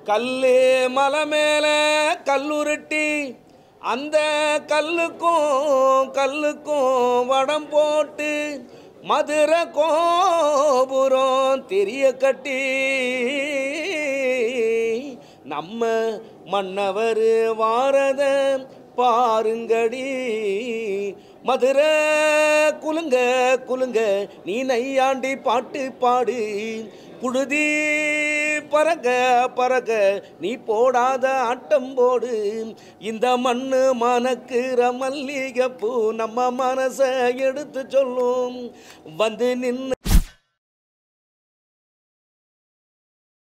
கல்லு மலை மேலே கல்லுருட்டி அந்த கல்லுக்கும் கல்லுக்கும் வடம் போட்டு மதுரை கோபுரம் தெரிய கட்டி நம்ம மன்னவர் வாரத பாருங்கடி மதுரை குலுங்க குலுங்க நீ நையாண்டி பாட்டு பாடு புழுதி பறக்க பறக்க நீ போடாத ஆட்டம் போடு இந்த மண்ணு மணக்குற மல்லிகைப்பூ நம்ம மனசை எடுத்து சொல்லும் வந்து நின்று